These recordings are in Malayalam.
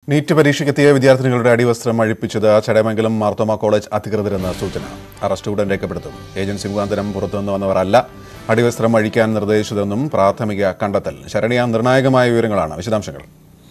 നീറ്റ് പരീക്ഷയ്ക്കെത്തിയ വിദ്യാർത്ഥിനികളുടെ അടിവസ്ത്രം അഴിപ്പിച്ചത് ചടയമംഗലം മാർത്തോമ കോളേജ് അധികൃതരെന്ന് സൂചന അറസ്റ്റ് ഉടൻ രേഖപ്പെടുത്തും ഏജൻസി മുഖാന്തരം പുറത്തുനിന്ന് വന്നവരല്ല അടിവസ്ത്രം അഴിക്കാൻ നിർദ്ദേശിച്ചതെന്നും പ്രാഥമിക കണ്ടെത്തൽ ശരണിയ നിർണായകമായ വിവരങ്ങളാണ് വിശദാംശങ്ങൾ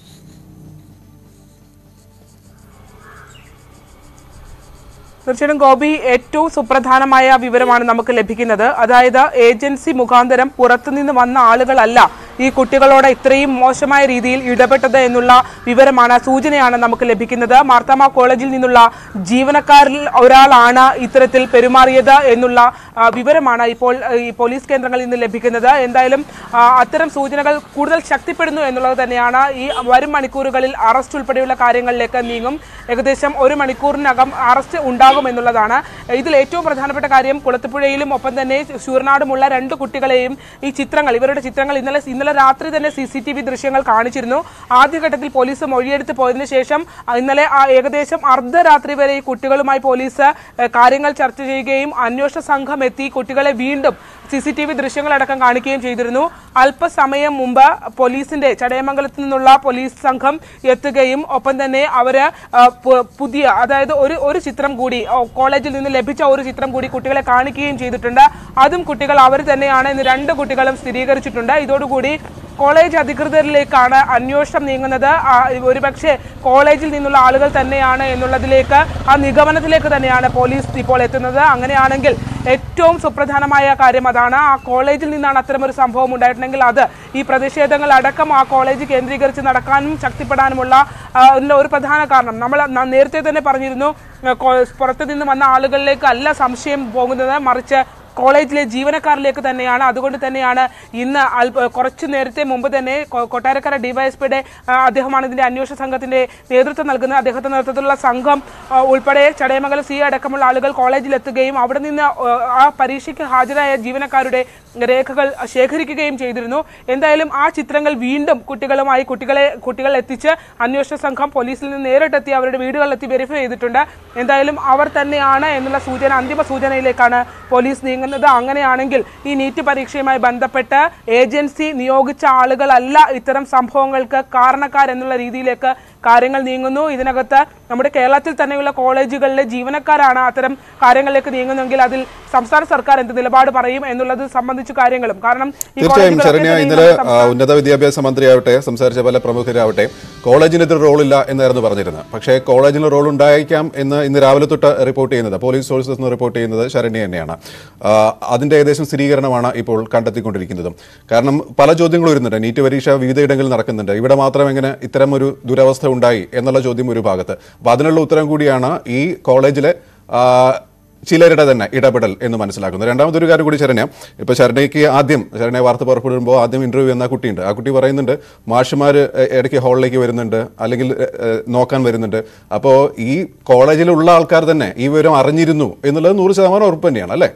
തീർച്ചയായിട്ടും ഗോപി ഏറ്റവും സുപ്രധാനമായ വിവരമാണ് നമുക്ക് ലഭിക്കുന്നത് അതായത് ഏജൻസി മുഖാന്തരം പുറത്തുനിന്ന് വന്ന ആളുകളല്ല ഈ കുട്ടികളോട് ഇത്രയും മോശമായ രീതിയിൽ ഇടപെട്ടത് എന്നുള്ള വിവരമാണ് സൂചനയാണ് നമുക്ക് ലഭിക്കുന്നത് മാർത്താമ കോളേജിൽ നിന്നുള്ള ജീവനക്കാരിൽ ഒരാളാണ് ഇത്തരത്തിൽ പെരുമാറിയത് എന്നുള്ള ആ, വിവരമാണ് ഇപ്പോൾ ആ, ഈ പോലീസ് കേന്ദ്രങ്ങളിൽ നിന്ന് ലഭിക്കുന്നത് എന്തായാലും ആ, അത്തരം സൂചനകൾ കൂടുതൽ ശക്തിപ്പെടുന്നു എന്നുള്ളത് തന്നെയാണ് ഈ വരും മണിക്കൂറുകളിൽ അറസ്റ്റ് ഉൾപ്പെടെയുള്ള കാര്യങ്ങളിലേക്ക് നീങ്ങും ഏകദേശം ഒരു മണിക്കൂറിനകം അറസ്റ്റ് ഉണ്ടാകും എന്നുള്ളതാണ് ഇതിൽ ഏറ്റവും പ്രധാനപ്പെട്ട കാര്യം കുളത്തുപുഴയിലും ഒപ്പം തന്നെ ശൂർനാടുമുള്ള രണ്ട് കുട്ടികളെയും ഈ ചിത്രങ്ങൾ ഇവരുടെ ചിത്രങ്ങൾ ഇന്നലെ ഇന്നലെ രാത്രി തന്നെ സി സി ടി വി ദൃശ്യങ്ങൾ കാണിച്ചിരുന്നു ആദ്യഘട്ടത്തിൽ പോലീസ് മൊഴിയെടുത്ത് പോയതിനു ശേഷം ആ, ഇന്നലെ ആ ഏകദേശം അർദ്ധരാത്രി വരെ ഈ കുട്ടികളുമായി പോലീസ് ഏഹ്, കാര്യങ്ങൾ ചർച്ച ചെയ്യുകയും അന്വേഷണ സംഘം എത്തി കുട്ടികളെ വീണ്ടും സി സി ടി വി ദൃശ്യങ്ങളടക്കം കാണിക്കുകയും ചെയ്തിരുന്നു അല്പസമയം മുമ്പ് പോലീസിന്റെ ചടയമംഗലത്ത് നിന്നുള്ള പോലീസ് സംഘം എത്തുകയും ഒപ്പം തന്നെ അവര് ആ, പു- പുതിയ അതായത് ഒരു ഒരു ചിത്രം കൂടി ഓ, കോളേജിൽ നിന്ന് ലഭിച്ച ഒരു ചിത്രം കൂടി കുട്ടികളെ കാണിക്കുകയും ചെയ്തിട്ടുണ്ട് അതും കുട്ടികൾ അവർ തന്നെയാണ് എന്ന് രണ്ട് കുട്ടികളും സ്ഥിരീകരിച്ചിട്ടുണ്ട് ഇതോടുകൂടി കോളേജ് അധികൃതരിലേക്കാണ് അന്വേഷണം നീങ്ങുന്നത് ആ, ഒരുപക്ഷെ കോളേജിൽ നിന്നുള്ള ആളുകൾ തന്നെയാണ് എന്നുള്ളതിലേക്ക് ആ നിഗമനത്തിലേക്ക് തന്നെയാണ് പോലീസ് ഇപ്പോൾ എത്തുന്നത് അങ്ങനെയാണെങ്കിൽ ഏറ്റവും സുപ്രധാനമായ കാര്യം അതാണ് ആ കോളേജിൽ നിന്നാണ് അത്തരമൊരു സംഭവം ഉണ്ടായിട്ടുണ്ടെങ്കിൽ അത് ഈ പ്രതിഷേധങ്ങൾ അടക്കം ആ കോളേജ് കേന്ദ്രീകരിച്ച് നടക്കാനും ശക്തിപ്പെടാനുമുള്ള ആ, ഉള്ള ഒരു പ്രധാന കാരണം നമ്മൾ ന- നേരത്തെ തന്നെ പറഞ്ഞിരുന്നു ആ, കോ- പുറത്തു നിന്ന് വന്ന ആളുകളിലേക്ക് അല്ല സംശയം പോകുന്നത് മറിച്ച് കോളേജിലെ ജീവനക്കാരിലേക്ക് തന്നെയാണ് അതുകൊണ്ട് തന്നെയാണ് ഇന്ന് അല്പ കുറച്ചു നേരത്തെ മുമ്പ് തന്നെ കൊ- കൊട്ടാരക്കര ഡിവൈഎസ്പിയുടെ അദ്ദേഹമാണ് ഇതിന്റെ അന്വേഷണ സംഘത്തിന്റെ നേതൃത്വം നൽകുന്നത് അദ്ദേഹത്തിന്റെ നേതൃത്വത്തിലുള്ള സംഘം ആ, ഉൾപ്പെടെ ചടയമംഗലം സി അടക്കമുള്ള ആളുകൾ കോളേജിലെത്തുകയും അവിടെ നിന്ന് ആ, ആ പരീക്ഷയ്ക്ക് ഹാജരായ ജീവനക്കാരുടെ രേഖകൾ ശേഖരിക്കുകയും ചെയ്തിരുന്നു എന്തായാലും ആ ചിത്രങ്ങൾ വീണ്ടും കുട്ടികളുമായി കുട്ടികളെ കുട്ടികൾ എത്തിച്ച് അന്വേഷണ സംഘം പോലീസിൽ നിന്ന് നേരിട്ടെത്തി അവരുടെ വീടുകളിലെത്തി വെരിഫൈ ചെയ്തിട്ടുണ്ട് എന്തായാലും അവർ തന്നെയാണ് എന്നുള്ള സൂചന അന്തിമ സൂചനയിലേക്കാണ് പോലീസ് നീങ്ങുന്നത് അങ്ങനെയാണെങ്കിൽ ഈ നീറ്റ് പരീക്ഷയുമായി ബന്ധപ്പെട്ട് ഏജൻസി നിയോഗിച്ച ആളുകളല്ല ഇത്തരം സംഭവങ്ങൾക്ക് കാരണക്കാരെന്നുള്ള രീതിയിലേക്ക് കാര്യങ്ങൾ നീങ്ങുന്നു ഇതിനകത്ത് നമ്മുടെ കേരളത്തിൽ തന്നെയുള്ള കോളേജുകളിലെ ജീവനക്കാരാണ് അത്തരം കാര്യങ്ങളിലേക്ക് നീങ്ങുന്നതെങ്കിൽ അതിൽ സംസ്ഥാന സർക്കാർ എന്ത് നിലപാട് പറയും എന്നുള്ളത് സംബന്ധിച്ച കാര്യങ്ങളും കാരണം ഈ തീർച്ചയായും കോളേജുകളൊക്കെ ശരണ്യ തന്നെ ഇന്നലെ നമ്മുടെ ആ, ഉന്നത വിദ്യാഭ്യാസ മന്ത്രിയാവട്ടെ സംസാരിച്ച പല പ്രമുഖരാവട്ടെ കോളേജിന് ഇതിൽ റോളില്ല എന്നായിരുന്നു പറഞ്ഞിരുന്നത് പക്ഷേ കോളേജിന് റോൾ ഉണ്ടായേക്കാം എന്ന് ഇന്ന് രാവിലെ തൊട്ട് റിപ്പോർട്ട് ചെയ്യുന്നത് പോലീസ് സോഴ്സസ് നിന്ന് റിപ്പോർട്ട് ചെയ്യുന്നത് ശരണ്യ തന്നെയാണ് ആ, അതിന്റെ ഏകദേശം സ്ഥിരീകരണമാണ് ഇപ്പോൾ കണ്ടെത്തിക്കൊണ്ടിരിക്കുന്നതും കാരണം പല ചോദ്യങ്ങളും വരുന്നുണ്ട് നീറ്റ് പരീക്ഷ വിവിധയിടങ്ങളിൽ നടക്കുന്നുണ്ട് ഇവിടെ മാത്രം എങ്ങനെ ഇത്തരം ഒരു ദുരവസ്ഥ ഉണ്ടായി എന്നുള്ള ചോദ്യം ഒരു ഭാഗത്ത് അപ്പോൾ അതിനുള്ള ഉത്തരം കൂടിയാണ് ഈ കോളേജിലെ ആ, ചിലരുടെ തന്നെ ഇടപെടൽ എന്ന് മനസ്സിലാക്കുന്നു രണ്ടാമതൊരു കാര്യം കൂടി ശരണ്യ ഇപ്പൊ ശരണയ്ക്ക് ആദ്യം ശരണ വാർത്ത പുറപ്പെടുമ്പോൾ ആദ്യം ഇന്റർവ്യൂ എന്ന കുട്ടിയുണ്ട് ആ കുട്ടി പറയുന്നുണ്ട് മാഷുമാർ ഇടയ്ക്ക് ഹാളിലേക്ക് വരുന്നുണ്ട് അല്ലെങ്കിൽ എ, എ, നോക്കാൻ വരുന്നുണ്ട് അപ്പോൾ ഈ കോളേജിലുള്ള ആൾക്കാർ തന്നെ ഈ വിവരം അറിഞ്ഞിരുന്നു എന്നുള്ളത് നൂറ് ശതമാനം ഉറപ്പ് തന്നെയാണ് അല്ലേ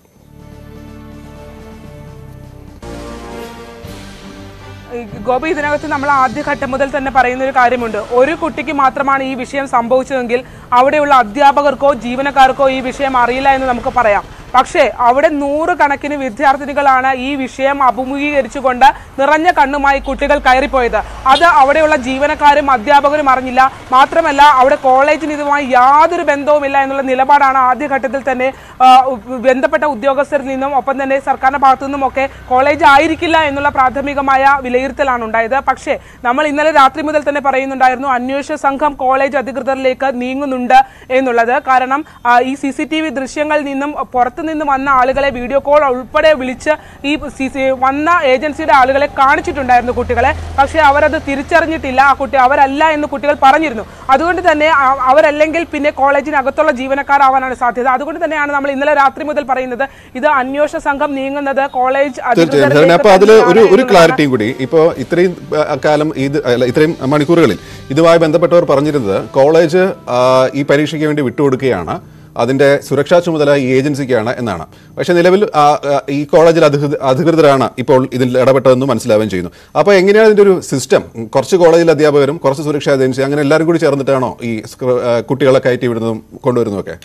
ഈ ഗോപി ഇതിനകത്ത് നമ്മൾ ആദ്യഘട്ടം മുതൽ തന്നെ പറയുന്ന ഒരു കാര്യമുണ്ട് ഒരു കുട്ടിക്ക് മാത്രമാണ് ഈ വിഷയം സംഭവിച്ചതെങ്കിൽ അവിടെയുള്ള അധ്യാപകർക്കോ ജീവനക്കാർക്കോ ഈ വിഷയം അറിയില്ല എന്ന് നമുക്ക് പറയാം പക്ഷേ അവിടെ നൂറുകണക്കിന് വിദ്യാർത്ഥിനികളാണ് ഈ വിഷയം അഭിമുഖീകരിച്ചുകൊണ്ട് നിറഞ്ഞ കണ്ണുമായി കുട്ടികൾ കയറിപ്പോയത് അത് അവിടെയുള്ള ജീവനക്കാരും അധ്യാപകരും അറിഞ്ഞില്ല മാത്രമല്ല അവിടെ കോളേജിന് ഇതുമായി യാതൊരു ബന്ധവുമില്ല എന്നുള്ള നിലപാടാണ് ആദ്യഘട്ടത്തിൽ തന്നെ ആ, ബന്ധപ്പെട്ട ഉദ്യോഗസ്ഥരിൽ നിന്നും ഒപ്പം തന്നെ സർക്കാരിന്റെ ഭാഗത്തു നിന്നും ഒക്കെ കോളേജ് ആയിരിക്കില്ല എന്നുള്ള പ്രാഥമികമായ വിലയിരുത്തലാണ് ഉണ്ടായത് പക്ഷേ നമ്മൾ ഇന്നലെ രാത്രി മുതൽ തന്നെ പറയുന്നുണ്ടായിരുന്നു അന്വേഷണ സംഘം കോളേജ് അധികൃതരിലേക്ക് നീങ്ങുന്നുണ്ട് എന്നുള്ളത് കാരണം ആ, ഈ സി സി ടി വി ദൃശ്യങ്ങളിൽ നിന്നും പുറത്തു നിന്ന് വന്ന ആളുകളെ വീഡിയോ കോൾ ഉൾപ്പെടെ വിളിച്ച് ഈ സി സി വന്ന ഏജൻസിയുടെ ആളുകളെ കാണിച്ചിട്ടുണ്ടായിരുന്നു കുട്ടികളെ പക്ഷേ അവരത് തിരിച്ചറിഞ്ഞിട്ടില്ല ആ കുട്ടി അവരല്ല എന്ന് കുട്ടികൾ പറഞ്ഞിരുന്നു അതുകൊണ്ട് തന്നെ ആ- അവരല്ലെങ്കിൽ പിന്നെ കോളേജിനകത്തുള്ള ജീവനക്കാരാവാനാണ് സാധ്യത അതുകൊണ്ട് തന്നെയാണ് നമ്മൾ ഇന്നലെ രാത്രി മുതൽ പറയുന്നത് ഇത് അന്വേഷണ സംഘം നീങ്ങുന്നത് കോളേജ് തീർച്ചയായും ശരണ്യ അപ്പൊ അതിൽ ഒരു ഒരു ക്ലാരിറ്റിയും കൂടി ഇപ്പോൾ ഇത്രയും ആ, കാലം ഇത് അല്ല ഇത്രയും മണിക്കൂറുകളിൽ ഇതുമായി ബന്ധപ്പെട്ടവർ പറഞ്ഞിരുന്നത് കോളേജ് ആ, ഈ പരീക്ഷയ്ക്ക് വേണ്ടി വിട്ടുകൊടുക്കുകയാണ് അതിന്റെ സുരക്ഷാ ചുമതല ഈ ഏജൻസിക്കാണ് എന്നാണ് പക്ഷെ നിലവിൽ ആ, ആ, ഈ കോളേജിൽ അധികൃത- അധികൃതരാണ് ഇപ്പോൾ ഇതിൽ ഇടപെട്ടതെന്ന് മനസ്സിലാവുകയും ചെയ്യുന്നു അപ്പോൾ എങ്ങനെയാണ് ഇതിന്റെ ഒരു സിസ്റ്റം കുറച്ച് കോളേജിൽ അധ്യാപകരും കുറച്ച് സുരക്ഷാ ഏജൻസി അങ്ങനെ എല്ലാവരും കൂടി ചേർന്നിട്ടാണോ ഈ സ്ക്ര- ആ, കുട്ടികളെ കയറ്റി വിടുന്നതും കൊണ്ടുവരുന്നതും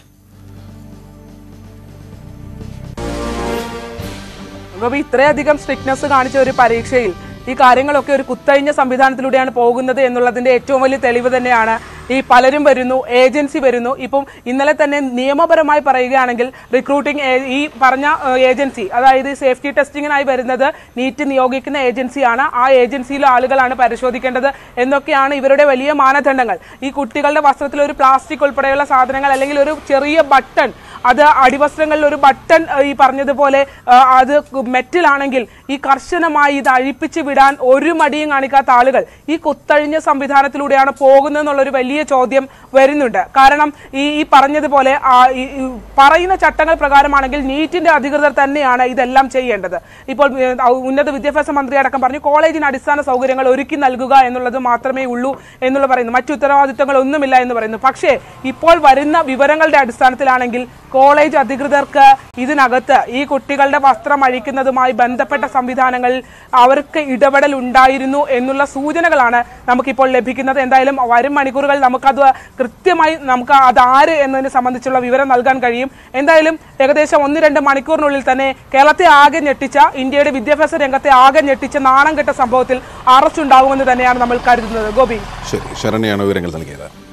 ഗോപി ഇത്രയധികം സ്ട്രിക്ട്നെസ് കാണിച്ച ഒരു പരീക്ഷയിൽ ഈ കാര്യങ്ങളൊക്കെ ഒരു കുത്തഴിഞ്ഞ സംവിധാനത്തിലൂടെയാണ് പോകുന്നത് എന്നുള്ളതിന്റെ ഏറ്റവും വലിയ തെളിവ് തന്നെയാണ് ഈ പലരും വരുന്നു ഏജൻസി വരുന്നു ഇപ്പം ഇന്നലെ തന്നെ നിയമപരമായി പറയുകയാണെങ്കിൽ റിക്രൂട്ടിംഗ് ഈ പറഞ്ഞ ഏഹ്, ഏജൻസി അതായത് സേഫ്റ്റി ടെസ്റ്റിങ്ങിനായി വരുന്നത് നീറ്റ് നിയോഗിക്കുന്ന ഏജൻസിയാണ് ആ ഏജൻസിയിലെ ആളുകളാണ് പരിശോധിക്കേണ്ടത് എന്നൊക്കെയാണ് ഇവരുടെ വലിയ മാനദണ്ഡങ്ങൾ ഈ കുട്ടികളുടെ വസ്ത്രത്തിൽ ഒരു പ്ലാസ്റ്റിക് ഉൾപ്പെടെയുള്ള സാധനങ്ങൾ അല്ലെങ്കിൽ ഒരു ചെറിയ ബട്ടൺ അത് അടിവസ്ത്രങ്ങളിൽ ഒരു ബട്ടൺ ഏഹ്, ഈ പറഞ്ഞതുപോലെ ഏഹ്, അത് മെറ്റലാണെങ്കിൽ ഈ കർശനമായി ഇത് അഴിപ്പിച്ച് വിടാൻ ഒരു മടിയും കാണിക്കാത്ത ആളുകൾ ഈ കുത്തഴിഞ്ഞ സംവിധാനത്തിലൂടെയാണ് പോകുന്നതെന്നുള്ളൊരു വലിയ ചോദ്യം വരുന്നുണ്ട് കാരണം ഈ ഈ പറഞ്ഞതുപോലെ ആ, ഈ- ഈ പറയുന്ന ചട്ടങ്ങൾ പ്രകാരമാണെങ്കിൽ നീറ്റിന്റെ അധികൃതർ തന്നെയാണ് ഇതെല്ലാം ചെയ്യേണ്ടത് ഇപ്പോൾ ഏഹ്, ഔ- ഉന്നത വിദ്യാഭ്യാസ മന്ത്രി അടക്കം പറഞ്ഞു കോളേജിന് അടിസ്ഥാന സൗകര്യങ്ങൾ ഒരുക്കി നൽകുക എന്നുള്ളത് മാത്രമേ ഉള്ളൂ എന്നുള്ള പറയുന്നു മറ്റു ഉത്തരവാദിത്തങ്ങൾ ഒന്നുമില്ല എന്ന് പറയുന്നു പക്ഷേ ഇപ്പോൾ വരുന്ന വിവരങ്ങളുടെ അടിസ്ഥാനത്തിലാണെങ്കിൽ കോളേജ് അധികൃതർക്ക് ഇതിനകത്ത് ഈ കുട്ടികളുടെ വസ്ത്രം അഴിക്കുന്നതുമായി ബന്ധപ്പെട്ട സംവിധാനങ്ങളിൽ അവർക്ക് ഇടപെടൽ ഉണ്ടായിരുന്നു എന്നുള്ള സൂചനകളാണ് നമുക്കിപ്പോൾ ലഭിക്കുന്നത് എന്തായാലും വരും മണിക്കൂറുകൾ നമുക്കത് കൃത്യമായി നമുക്ക് അത് ആര് എന്നതിനെ സംബന്ധിച്ചുള്ള വിവരം നൽകാൻ കഴിയും എന്തായാലും ഏകദേശം ഒന്ന് രണ്ട് മണിക്കൂറിനുള്ളിൽ തന്നെ കേരളത്തെ ആകെ ഞെട്ടിച്ച ഇന്ത്യയുടെ വിദ്യാഭ്യാസ രംഗത്തെ ആകെ ഞെട്ടിച്ച നാണം കെട്ട സംഭവത്തിൽ അറസ്റ്റ് ഉണ്ടാകുമെന്ന് തന്നെയാണ് നമ്മൾ കരുതുന്നത് ഗോപി ശരി ശരണ്യാണ് വിവരങ്ങൾ നൽകിയത്